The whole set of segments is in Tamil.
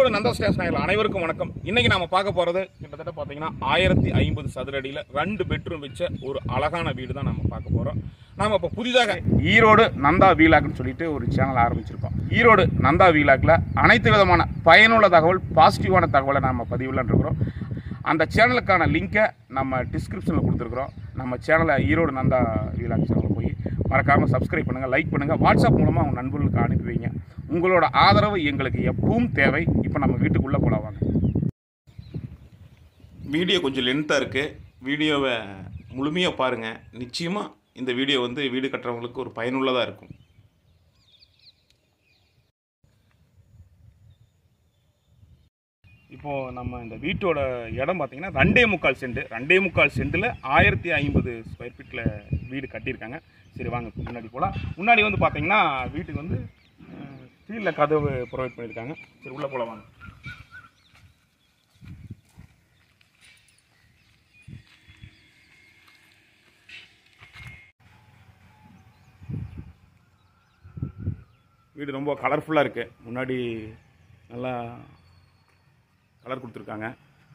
ஈரோடு நந்தா ஸ்டேஷன் நேயர்கள் அனைவருக்கும் வணக்கம் இன்னைக்கு நாம பார்க்க போறது கிட்டத்தட்ட பாத்தீங்கன்னா ஆயிரத்தி ஐம்பது சதுர அடியில ரெண்டு பெட்ரூம் வச்ச ஒரு அழகான வீடு தான் நம்ம பார்க்க போறோம் நாம இப்போ புதிதாக ஈரோடு நந்தா வீலாக்னு சொல்லிட்டு ஒரு சேனல் ஆரம்பிச்சிருக்கோம் ஈரோடு நந்தா வீலாக்ல அனைத்து விதமான பயனுள்ள தகவல் பாசிட்டிவான தகவலை நாம பதிவுலான் இருக்கிறோம் அந்த சேனலுக்கான லிங்கை நம்ம டிஸ்கிரிப்ஷனில் கொடுத்துருக்குறோம் நம்ம சேனலை ஈரோடு நந்தா வீலாக் சேனலில் போய் மறக்காமல் சப்ஸ்கிரைப் பண்ணுங்கள் லைக் பண்ணுங்கள் வாட்ஸ்அப் மூலமாக உங்கள் நண்பர்களுக்கு அனுப்பி வைங்க உங்களோட ஆதரவு எங்களுக்கு எப்பவும் தேவை இப்போ நம்ம வீட்டுக்குள்ளே போலாம் வாங்க வீடியோ கொஞ்சம் லென்த்தாக இருக்குது வீடியோவை முழுமையாக பாருங்கள் நிச்சயமாக இந்த வீடியோ வந்து வீடு கட்டுறவங்களுக்கு ஒரு பயனுள்ளதாக இருக்கும் இப்போது நம்ம இந்த வீட்டோட இடம் பார்த்தீங்கன்னா ரெண்டே முக்கால் சென்ட் ரெண்டே முக்கால் சென்ட்டில் ஆயிரத்தி ஐம்பது ஸ்கொயர் ஃபீட்டில் வீடு கட்டியிருக்காங்க சரி வாங்க முன்னாடி போகலாம் முன்னாடி வந்து பார்த்தீங்கன்னா வீட்டுக்கு வந்து ஸ்டீலில் கதவு ப்ரொவைட் பண்ணியிருக்காங்க சரி உள்ளே போகலாம் வாங்க வீடு ரொம்ப கலர்ஃபுல்லாக இருக்குது முன்னாடி நல்லா கலர் கொடுத்துருக்காங்க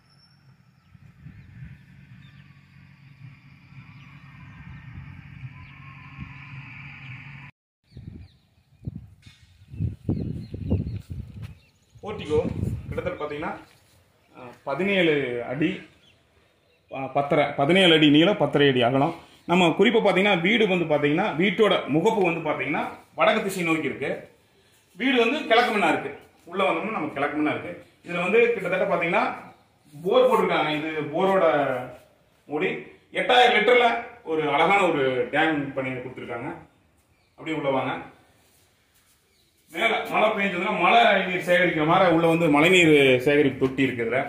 போர்ட்டிகோ கிட்டத்தட்ட பார்த்தீங்கன்னா அஹ், பதினேழு அடி ப- பத்தரை பதினேழு அடி நீளம் பத்தரை அடி அகலம் நம்ம குறிப்பாக பார்த்தீங்கன்னா வீடு வந்து பார்த்தீங்கன்னா வீட்டோட முகப்பு வந்து பார்த்தீங்கன்னா வடக்கு திசை நோக்கி இருக்கு வீடு வந்து கிழக்கு மண்ணா இருக்கு உள்ள வந்தோம்னா நம்ம கிழக்கு மண்ணா இருக்கு இதுல வந்து கிட்டத்தட்ட பாத்தீங்கன்னா போர் போட்டிருக்காங்க இது போரோட மூடி எட்டாயிரம் லிட்டர்ல ஒரு அழகான ஒரு டேங்க் பண்ணி கொடுத்துருக்காங்க அப்படியே உள்ள வாங்க மேல மழை பெஞ்சதுன்னா மழை நீர் சேகரிக்கிற மாதிரி உள்ள வந்து மழைநீர் சேகரிப்பு தொட்டி இருக்கு இதுல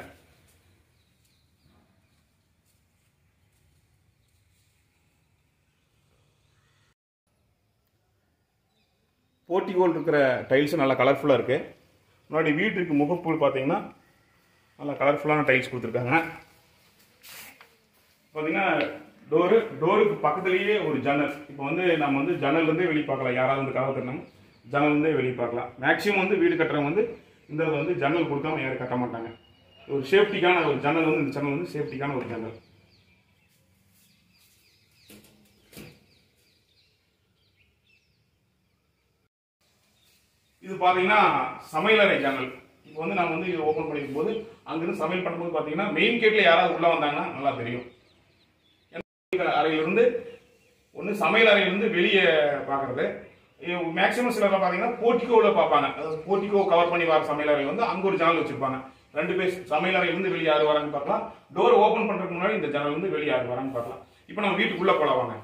போர்ட்டிகோல் இருக்கிற டைல்ஸும் நல்லா கலர்ஃபுல்லாக இருக்குது முன்னாடி வீட்டுக்கு முகப்பு பார்த்தீங்கன்னா நல்லா கலர்ஃபுல்லான டைல்ஸ் கொடுத்துருக்காங்க பார்த்தீங்கன்னா டோரு டோருக்கு பக்கத்துலேயே ஒரு ஜன்னல் இப்போ வந்து நம்ம வந்து ஜன்னல்லேருந்தே வெளியே பார்க்கலாம் யாராவது வந்து கதவு தரணும் ஜன்னல்லேருந்தே வெளியே பார்க்கலாம் மேக்ஸிமம் வந்து வீடு கட்டுறவங்க வந்து இந்த வந்து ஜன்னல் கொடுக்காம யாரும் கட்ட மாட்டாங்க ஒரு சேஃப்டிக்கான ஒரு ஜன்னல் வந்து இந்த ஜன்னல் வந்து சேஃப்டிக்கான ஒரு ஜன்னல் இது பாத்தீங்கன்னா சமையலறை ஜன்னல் இப்போ வந்து நம்ம வந்து ஓப்பன் பண்ணிக்கும் போது அங்கிருந்து சமையல் பண்ணும்போது பாத்தீங்கன்னா மெயின் கேட்ல யாராவது உள்ள வந்தாங்கன்னா நல்லா தெரியும் ஏன்னா, அறையிலிருந்து ஒன்று சமையல் அறையிலிருந்து வெளியே பார்க்கறது மேக்ஸிமம் சிலர் பார்த்தீங்கன்னா போர்ட்டிகோவில் பார்ப்பாங்க அதாவது போர்ட்டிகோ கவர் பண்ணி வர சமையல் அறை வந்து அங்கே ஒரு ஜன்னல் வச்சிருப்பாங்க ரெண்டு பேர் சமையல் அறையிலிருந்து வெளியே யார் வராங்கன்னு பார்க்கலாம் டோர் ஓப்பன் பண்ணுறதுக்கு முன்னாடி இந்த ஜன்னல் வந்து வெளியே யார் வராங்கன்னு பார்க்கலாம் இப்போ நம்ம வீட்டுக்குள்ளே போலாம் வாங்க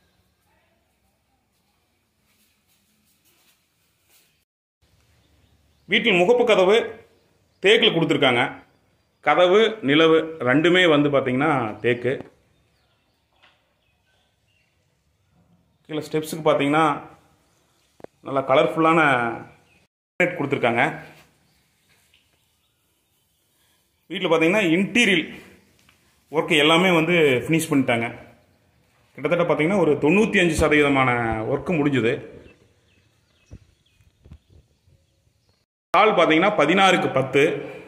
வீட்டில் முகப்பு கதவு தேக்கில் கொடுத்துருக்காங்க கதவு நிலவு ரெண்டுமே வந்து பார்த்தீங்கன்னா தேக்கு கீழே ஸ்டெப்ஸுக்கு பார்த்தீங்கன்னா நல்லா கலர்ஃபுல்லான கொடுத்துருக்காங்க வீட்டில் பார்த்தீங்கன்னா இன்டீரியல் ஒர்க் எல்லாமே வந்து ஃபினிஷ் பண்ணிட்டாங்க கிட்டத்தட்ட பார்த்தீங்கன்னா ஒரு தொண்ணூற்றி அஞ்சு சதவீதமான ஒர்க்கு முடிஞ்சுது ஹால் பார்த்தீங்கன்னா பதினாறுக்கு பத்து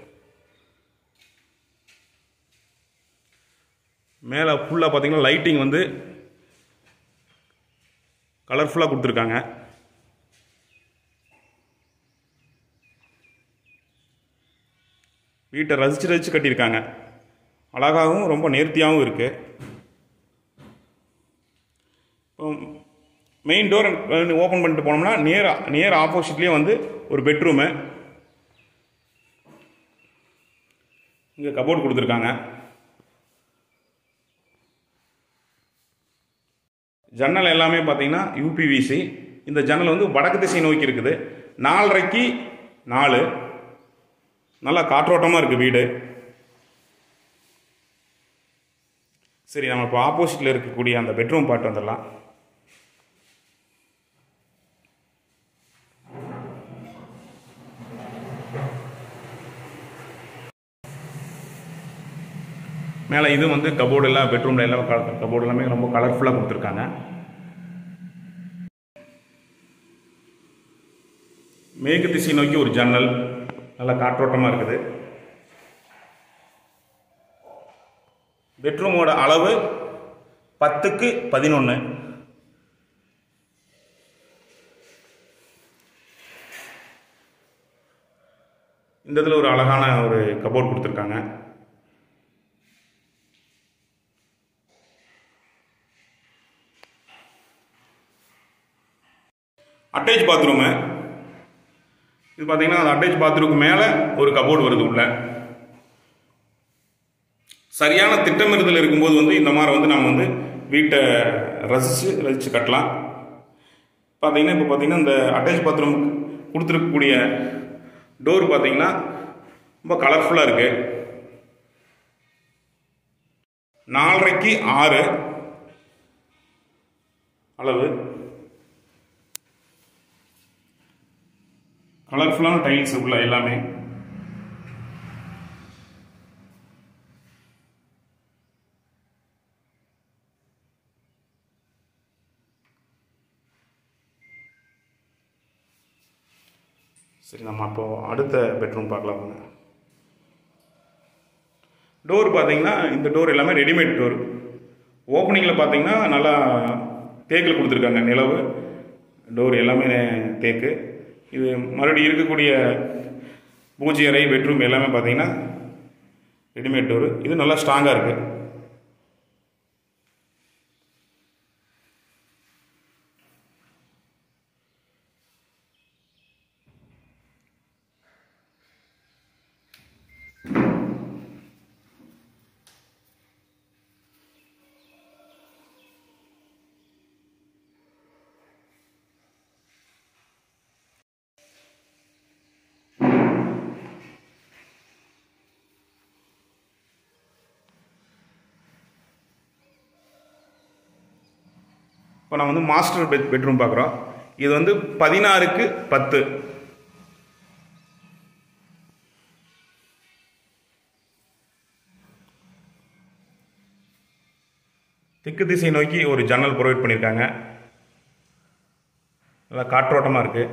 மேலே ஃபுல்லாக பார்த்தீங்கன்னா லைட்டிங் வந்து கலர்ஃபுல்லாக கொடுத்துருக்காங்க வீட்டை ரசித்து ரசித்து கட்டியிருக்காங்க அழகாகவும் ரொம்ப நேர்த்தியாகவும் இருக்குது மெயின் டோர் ஓப்பன் பண்ணிட்டு போனோம்னா நியர் நியர் ஆப்போசிட்லேயே வந்து ஒரு பெட்ரூமு இங்கே கபோர்ட் கொடுத்துருக்காங்க ஜன்னல் எல்லாமே பார்த்தீங்கன்னா யூபிவிசி இந்த ஜன்னல் வந்து வடக்கு திசை நோக்கி இருக்குது நாலரைக்கு நாலு நல்லா காற்றோட்டமாக இருக்குது வீடு சரி நம்ம இப்போ ஆப்போசிட்டில் இருக்கக்கூடிய அந்த பெட்ரூம் பார்த்து வந்துடலாம் மேலே இது வந்து கபோர்டு எல்லாம் பெட்ரூமில் எல்லாம் கபோர்டு எல்லாமே ரொம்ப கலர்ஃபுல்லாக கொடுத்துருக்காங்க மேற்கு திசை நோக்கி ஒரு ஜன்னல் நல்லா காற்றோட்டமாக இருக்குது பெட்ரூமோட அளவு பத்துக்கு பதினொன்று இந்த இதில் ஒரு அழகான ஒரு கபோர்ட் கொடுத்துருக்காங்க அட்டேச் பாத்ரூமு இது பார்த்தீங்கன்னா அந்த அட்டேச் பாத்ரூமுக்கு மேலே ஒரு கபோர்டு வருது உள்ள சரியான திட்டமிடுதல் இருக்கும்போது வந்து இந்த மாதிரி வந்து நம்ம வந்து வீட்டை ரசித்து ரசித்து கட்டலாம் பார்த்தீங்கன்னா இப்போ பார்த்தீங்கன்னா இந்த அட்டேச் பாத்ரூம் கொடுத்துருக்கக்கூடிய டோர் பார்த்தீங்கன்னா ரொம்ப கலர்ஃபுல்லாக இருக்குது நாலரைக்கு ஆறு அளவு கலர்ஃபுல்லான டைல்ஸ் உள்ள எல்லாமே சரி நம்ம அப்போ அடுத்த பெட்ரூம் பார்க்கலாம் வாங்க டோர் பார்த்தீங்கன்னா இந்த டோர் எல்லாமே ரெடிமேட் டோர் ஓப்பனிங்கில் பார்த்தீங்கன்னா நல்லா தேக்கில் கொடுத்துருக்காங்க நிலவு டோர் எல்லாமே தேக்கு இது மறுபடியும் இருக்கக்கூடிய பூஜை அறை பெட்ரூம் எல்லாமே பார்த்தீங்கன்னா ரெடிமேட் டோரு இது நல்லா ஸ்ட்ராங்காக இருக்குது இப்போ நம்ம வந்து மாஸ்டர் பெட் பெட்ரூம் பார்க்குறோம் இது வந்து பதினாறுக்கு பத்து தெற்கு திசை நோக்கி ஒரு ஜன்னல் ப்ரொவைட் பண்ணியிருக்காங்க நல்லா காற்றோட்டமாக இருக்குது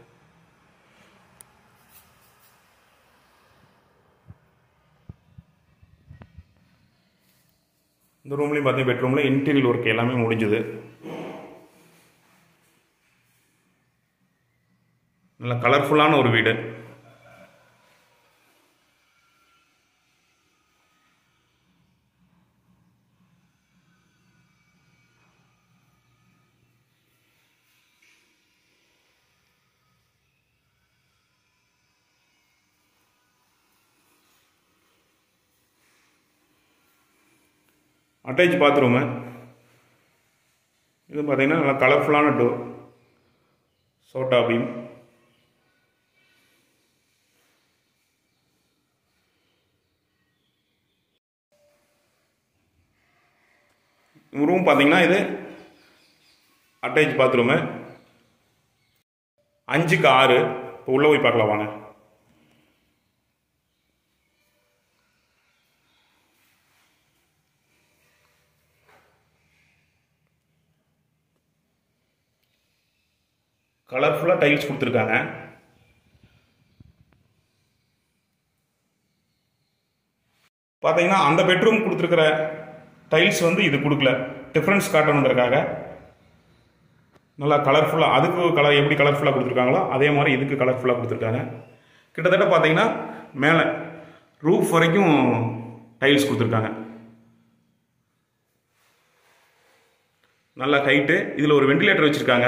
இந்த ரூம்லேயும் பார்த்தீங்கன்னா பெட்ரூமில் இன்டீரியல் ஒர்க் எல்லாமே முடிஞ்சுது நல்ல கலர்ஃபுல்லான ஒரு வீடு அட்டாச் பாத்ரூமு இது பார்த்தீங்கன்னா நல்லா கலர்ஃபுல்லான டோர் சோட்டா பீம் ரூம் பார்த்தீங்கன்னா இது அட்டாச் பாத்ரூமு அஞ்சுக்கு ஆறு இப்போ உள்ளே போய் பார்க்கலாம் வாங்க கலர்ஃபுல்லாக டைல்ஸ் கொடுத்துருக்காங்க பார்த்தீங்கன்னா அந்த பெட்ரூம் கொடுத்துருக்கிற டைல்ஸ் வந்து இது கொடுக்கல டிஃப்ரென்ஸ் காட்டணுங்கிறதுக்காக நல்லா கலர்ஃபுல்லாக அதுக்கு கலர் எப்படி கலர்ஃபுல்லாக கொடுத்துருக்காங்களோ அதே மாதிரி இதுக்கு கலர்ஃபுல்லாக கொடுத்துருக்காங்க கிட்டத்தட்ட பார்த்தீங்கன்னா மேலே ரூஃப் வரைக்கும் டைல்ஸ் கொடுத்துருக்காங்க நல்ல ஹைட்டு இதில் ஒரு வெண்டிலேட்டர் வச்சுருக்காங்க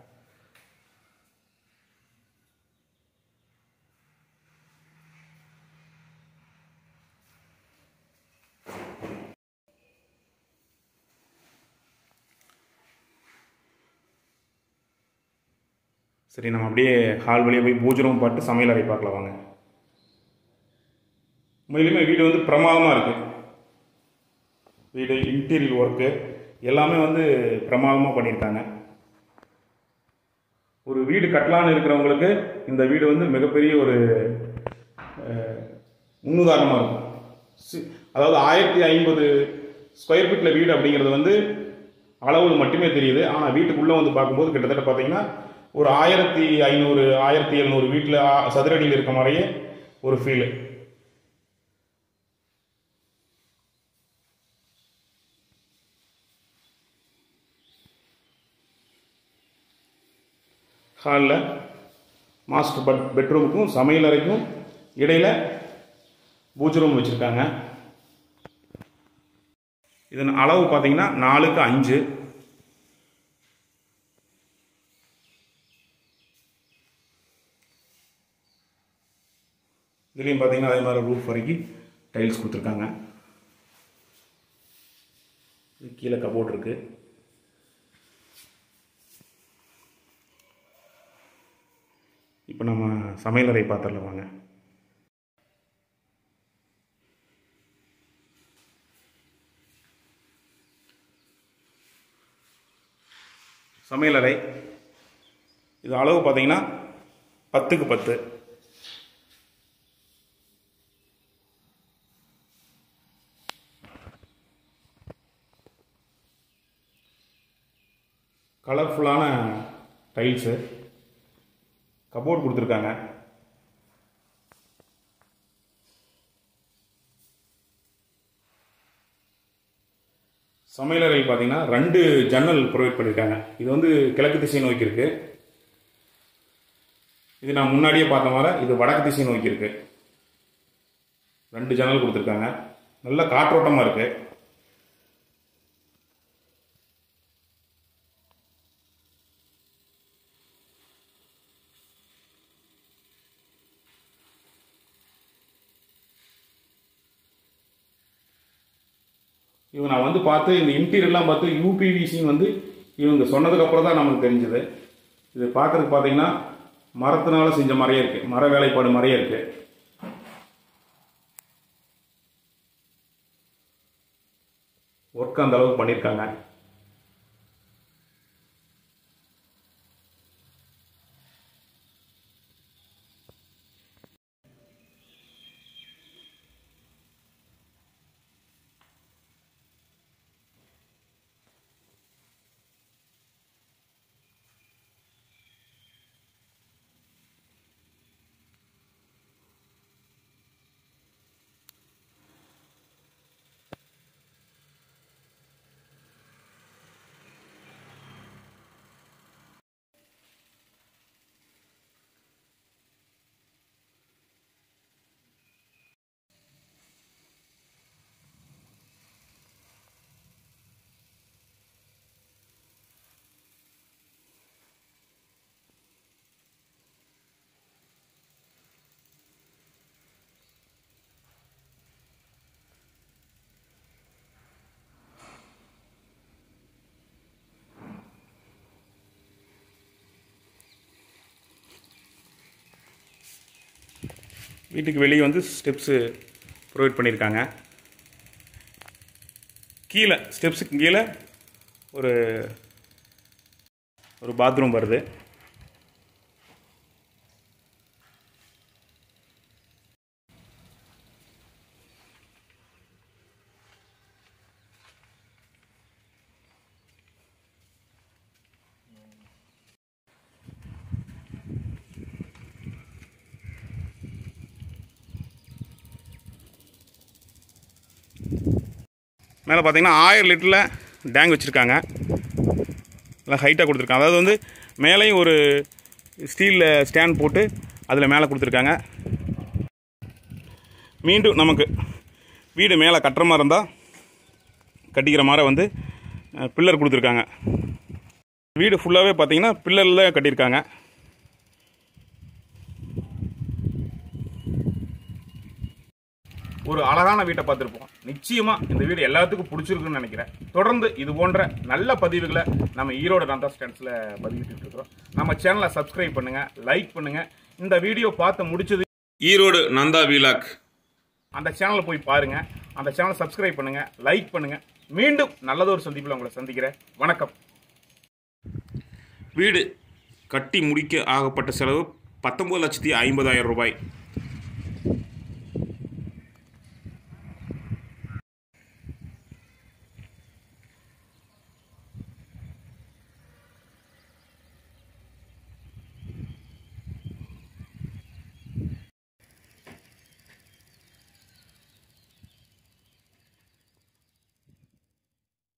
சரி நம்ம அப்படியே ஹால் வழியாக போய் பூஜை ரூம் பார்த்து சமையல் அறை பார்க்கலாம் வாங்க உண்மையிலுமே வீடு வந்து பிரமாதமாக இருக்குது வீடு இன்டீரியல் ஒர்க்கு எல்லாமே வந்து பிரமாதமாக பண்ணியிருக்காங்க ஒரு வீடு கட்டலான்னு இருக்கிறவங்களுக்கு இந்த வீடு வந்து மிகப்பெரிய ஒரு அஹ், முன்னுதாரணமாக இருக்கும் சி- அதாவது ஆயிரத்தி ஐம்பது ஸ்கொயர் ஃபீட்டில் வீடு அப்படிங்கிறது வந்து அளவில் மட்டுமே தெரியுது ஆனால் வீட்டுக்குள்ளே வந்து பார்க்கும்போது கிட்டத்தட்ட பார்த்தீங்கன்னா ஒரு ஆயிரத்தி ஐநூறு ஆயிரத்தி எழுநூறு வீட்டில் சதுரடியில் இருக்க மாதிரியே ஒரு ஃபீலு ஹாலில் மாஸ்டர் பெட் பெட்ரூமுக்கும் சமையல் அறைக்கும் இடையில் பூஜை ரூம் வச்சுருக்காங்க இதன் அளவு பார்த்தீங்கன்னா நாலுக்கு அஞ்சு இதுலேயும் பார்த்தீங்கன்னா அதே மாதிரி ரூஃப் வரைக்கும் டைல்ஸ் கொடுத்துருக்காங்க இது கீழே கபோர்ட் இருக்குது இப்போ நம்ம சமையலறை பார்த்துடலாம் வாங்க சமையலறை இது அளவு பார்த்தீங்கன்னா பத்துக்கு பத்து கலர்ஃபுல்லான டைல்ஸு கபோர்ட் கொடுத்துருக்காங்க சமையலறை பார்த்தீங்கன்னா ரெண்டு ஜன்னல் ப்ரொவைட் பண்ணியிருக்காங்க இது வந்து கிழக்கு திசை நோக்கி இருக்கு இது நான் முன்னாடியே பார்த்த மாதிரி இது வடக்கு திசை நோக்கி இருக்கு ரெண்டு ஜன்னல் கொடுத்துருக்காங்க நல்ல காற்றோட்டமாக இருக்கு இவங்க நான் வந்து பார்த்து இந்த இன்டீரியர்லாம் பார்த்து யூபிவிசின்னு வந்து இவங்க சொன்னதுக்கப்புறம் தான் நமக்கு தெரிஞ்சது இது பார்க்கறதுக்கு பார்த்தீங்கன்னா மரத்தினால செஞ்ச மாதிரியே இருக்கு மர வேலைப்பாடு மாதிரியே இருக்கு ஒர்க் அந்த அளவுக்கு பண்ணியிருக்காங்க வீட்டுக்கு வெளியே வந்து ஸ்டெப்ஸு ப்ரொவைட் பண்ணியிருக்காங்க கீழே ஸ்டெப்ஸுக்கு கீழே ஒரு ஒரு பாத்ரூம் வருது மேலே பார்த்தீங்கன்னா ஆயிரம் லிட்டரில் டேங்க் வச்சுருக்காங்க நல்லா ஹைட்டாக கொடுத்துருக்காங்க அதாவது வந்து மேலேயும் ஒரு ஸ்டீலில் ஸ்டாண்ட் போட்டு அதில் மேலே கொடுத்துருக்காங்க மீண்டும் நமக்கு வீடு மேலே கட்டுற மாதிரி இருந்தால் கட்டிக்கிற மாதிரி வந்து பில்லர் கொடுத்துருக்காங்க வீடு ஃபுல்லாகவே பார்த்தீங்கன்னா பில்லரில் கட்டியிருக்காங்க ஒரு அழகான வீட்டை பார்த்துருப்போம் நிச்சயமா இந்த வீடு எல்லாத்துக்கும் பிடிச்சிருக்குன்னு நினைக்கிறேன் தொடர்ந்து இது போன்ற நல்ல பதிவுகளை நம்ம ஈரோடு நந்தா ஸ்டாண்ட்ஸில் பதிவிட்டு இருக்கிறோம் நம்ம சேனலை சப்ஸ்கிரைப் பண்ணுங்க லைக் பண்ணுங்க இந்த வீடியோ பார்த்து முடிச்சது ஈரோடு நந்தா வீலாக் அந்த சேனலை போய் பாருங்க அந்த சேனலை சப்ஸ்கிரைப் பண்ணுங்க லைக் பண்ணுங்க மீண்டும் நல்லதொரு சந்திப்பில் உங்களை சந்திக்கிறேன் வணக்கம் வீடு கட்டி முடிக்க ஆகப்பட்ட செலவு பத்தொம்பது லட்சத்தி ஐம்பதாயிரம் ரூபாய்